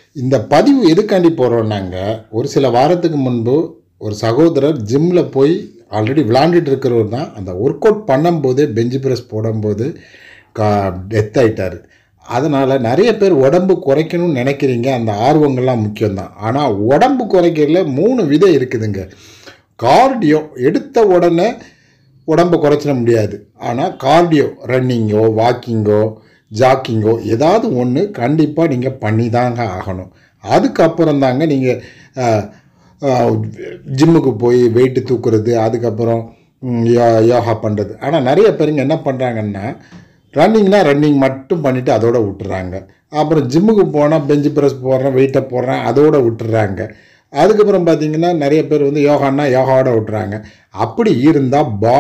இந்த பதிவு எதுக்காண்டி போடுறோம்னாங்க ஒரு சில வாரத்துக்கு முன்பு ஒரு சகோதரர் ஜிம்மில் போய் ஆல்ரெடி விளாண்டுட்டு இருக்கிறவர் தான் அந்த ஒர்க் அவுட் பண்ணும்போதே பெஞ்சு ப்ரெஸ் போடும்போது கா டெத் ஆயிட்டார் அதனால் நிறைய பேர் உடம்பு குறைக்கணும்னு நினைக்கிறீங்க அந்த ஆர்வங்கள்லாம் முக்கியம்தான் ஆனால் உடம்பு குறைக்கிறதுல மூணு விதம் இருக்குதுங்க கார்டியோ எடுத்த உடனே உடம்பை குறைச்சிட முடியாது ஆனால் கார்டியோ ரன்னிங்கோ வாக்கிங்கோ ஜாக்கிங்கோ ஏதாவது ஒன்று கண்டிப்பாக நீங்கள் பண்ணி தாங்க ஆகணும் அதுக்கப்புறம் தாங்க நீங்கள் ஜிம்முக்கு போய் வெயிட்டு தூக்குறது அதுக்கப்புறம் ம், யோ- யோகா பண்ணுறது ஆனால் நிறைய பேருங்க என்ன பண்ணுறாங்கன்னா ரன்னிங்னா ரன்னிங் மட்டும் பண்ணிவிட்டு அதோட விட்டுறாங்க அப்புறம் ஜிம்முக்கு போனால் பெஞ்சு ப்ரெஸ் போடுறேன் வெயிட்டை போடுறேன் அதோட விட்டுறாங்க அதுக்கப்புறம் பார்த்தீங்கன்னா நிறைய பேர் வந்து யோகான்னா யோகாவோட விட்டுறாங்க அப்படி இருந்தால் பா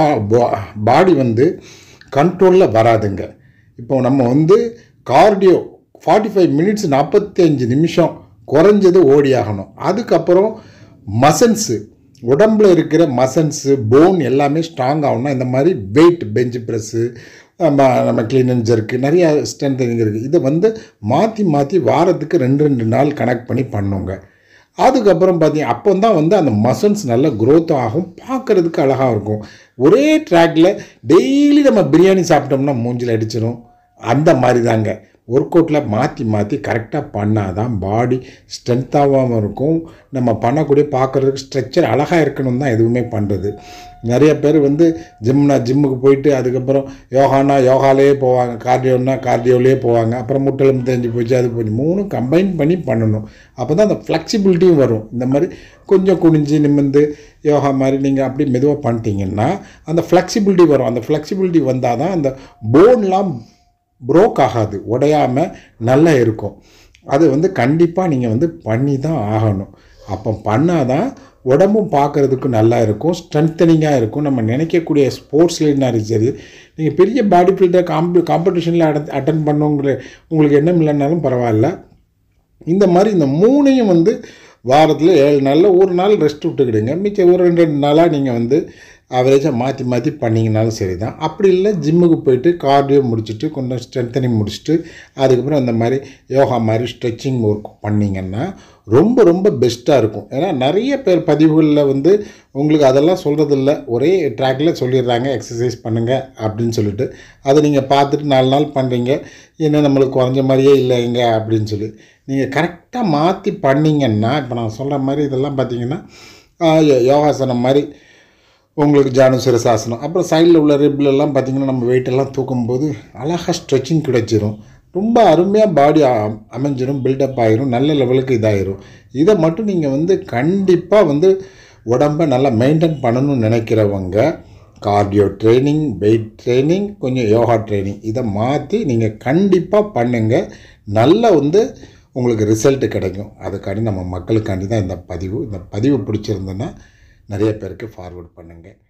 பாடி வந்து கண்ட்ரோலில் வராதுங்க இப்போ நம்ம வந்து கார்டியோ ஃபார்ட்டி ஃபைவ் மினிட்ஸ் நாற்பத்தஞ்சு நிமிஷம் குறைஞ்சது ஓடி ஆகணும் அதுக்கப்புறம் மசன்ஸு உடம்புல இருக்கிற மசன்ஸு போன் எல்லாமே ஸ்ட்ராங் ஆகணும்னா இந்த மாதிரி வெயிட் பெஞ்சு ப்ரெஸ்ஸு நம்ம நம்ம க்ளீன் அண்ட் ஜர்க்கு நிறைய ஸ்ட்ரென்தனிங் இருக்குது இதை வந்து மாற்றி மாற்றி வாரத்துக்கு ரெண்டு ரெண்டு நாள் கனெக்ட் பண்ணி பண்ணுங்க அதுக்கப்புறம் பார்த்தீங்க அப்போ தான் வந்து அந்த மசல்ஸ் நல்ல growth ஆகும் பார்க்குறதுக்கு அழகாக இருக்கும் ஒரே ட்ராக்ல டெய்லி நம்ம பிரியாணி சாப்பிட்டோம்னா மூஞ்சில் அடிச்சிடும் அந்த மாதிரி தாங்க ஒர்க் அவுட்டில் மாற்றி மாற்றி கரெக்டாக பண்ணால் தான் பாடி ஸ்ட்ரென்த்தாகவும் இருக்கும் நம்ம பண்ணக்கூடிய பார்க்குறதுக்கு ஸ்ட்ரக்சர் அழகாக இருக்கணும் தான் எதுவுமே பண்ணுறது நிறைய பேர் வந்து ஜிம்னா ஜிம்முக்கு போயிட்டு அதுக்கப்புறம் யோகானா யோகாலேயே போவாங்க கார்டியோனா கார்டியோலேயே போவாங்க அப்புறம் முட்டெலும்பு தெரிஞ்சு போச்சு அது போச்சு மூணும் கம்பைன் பண்ணி பண்ணணும் அப்போ தான் அந்த ஃப்ளெக்சிபிலிட்டியும் வரும் இந்த மாதிரி கொஞ்சம் குனிஞ்சு நிமிர்ந்து யோகா மாதிரி நீங்கள் அப்படி மெதுவாக பண்ணிட்டீங்கன்னா அந்த ஃப்ளெக்சிபிலிட்டி வரும் அந்த ஃப்ளெக்சிபிலிட்டி வந்தால் தான் அந்த போன்லாம் ப்ரோக் ஆகாது உடையாமல் நல்லா இருக்கும் அது வந்து கண்டிப்பாக நீங்கள் வந்து பண்ணி தான் ஆகணும் அப்போ பண்ணாதான் உடம்பும் பார்க்குறதுக்கு நல்லா இருக்கும் ஸ்ட்ரென்த்தனிங்காக இருக்கும் நம்ம நினைக்கக்கூடிய ஸ்போர்ட்ஸ்லாம் சரி நீங்கள் பெரிய பாடி பில்டர் காம்பி காம்படிஷனில் அட்டன் அட்டன் பண்ணவங்க உங்களுக்கு எண்ணம் இல்லைனாலும் பரவாயில்ல இந்த மாதிரி இந்த மூணையும் வந்து வாரத்தில் ஏழு நாளில் ஒரு நாள் ரெஸ்ட் விட்டுக்கிடுங்க மிச்சம் ஒரு ரெண்டு ரெண்டு நாளாக நீங்கள் வந்து அவரேஜாக மாற்றி மாற்றி பண்ணிங்கனாலும் சரி தான் அப்படி இல்லை ஜிம்முக்கு போயிட்டு கார்டியோ முடிச்சுட்டு கொஞ்சம் ஸ்ட்ரென்த்தனிங் முடிச்சுட்டு அதுக்கப்புறம் இந்த மாதிரி யோகா மாதிரி ஸ்ட்ரெச்சிங் ஒர்க் பண்ணிங்கன்னா ரொம்ப ரொம்ப பெஸ்ட்டாக இருக்கும் ஏன்னா நிறைய பேர் பதிவுகளில் வந்து உங்களுக்கு அதெல்லாம் சொல்கிறதில்ல ஒரே ட்ராக்கில் சொல்லிடுறாங்க எக்ஸசைஸ் பண்ணுங்கள் அப்படின்னு சொல்லிட்டு அதை நீங்கள் பார்த்துட்டு நாலு நாள் பண்ணுறீங்க என்ன நம்மளுக்கு குறைஞ்ச மாதிரியே இல்லைங்க அப்படின்னு சொல்லி நீங்கள் கரெக்டாக மாற்றி பண்ணீங்கன்னா இப்போ நான் சொல்கிற மாதிரி இதெல்லாம் பார்த்தீங்கன்னா ஆஹ், யோ- யோகாசனம் மாதிரி உங்களுக்கு ஜானு சிரசாசனம் அப்புறம் சைடில் உள்ள ரிப்ல எல்லாம் பார்த்தீங்கன்னா நம்ம weight எல்லாம் தூக்கும்போது அழகாக ஸ்ட்ரெச்சிங் கிடைச்சிரும் ரொம்ப அருமையாக பாடி அமைஞ்சிரும் பில்டப் ஆயிரும் நல்ல லெவலுக்கு இதாயிரும் இதை மட்டும் நீங்கள் வந்து கண்டிப்பாக வந்து உடம்பை நல்லா மெயின்டைன் பண்ணணும்னு நினைக்கிறவங்க கார்டியோ ட்ரைனிங் வெயிட் ட்ரைனிங் கொஞ்சம் யோகா ட்ரைனிங் இதை மாற்றி நீங்கள் கண்டிப்பாக பண்ணுங்கள் நல்ல வந்து உங்களுக்கு ரிசல்ட் கிடைக்கும் அதுக்காண்டி நம்ம மக்களுக்காண்டி தான் இந்த பதிவு இந்த பதிவு பிடிச்சிருந்ததுன்னா நிறைய பேருக்கு ஃபார்வர்ட் பண்ணுங்கள்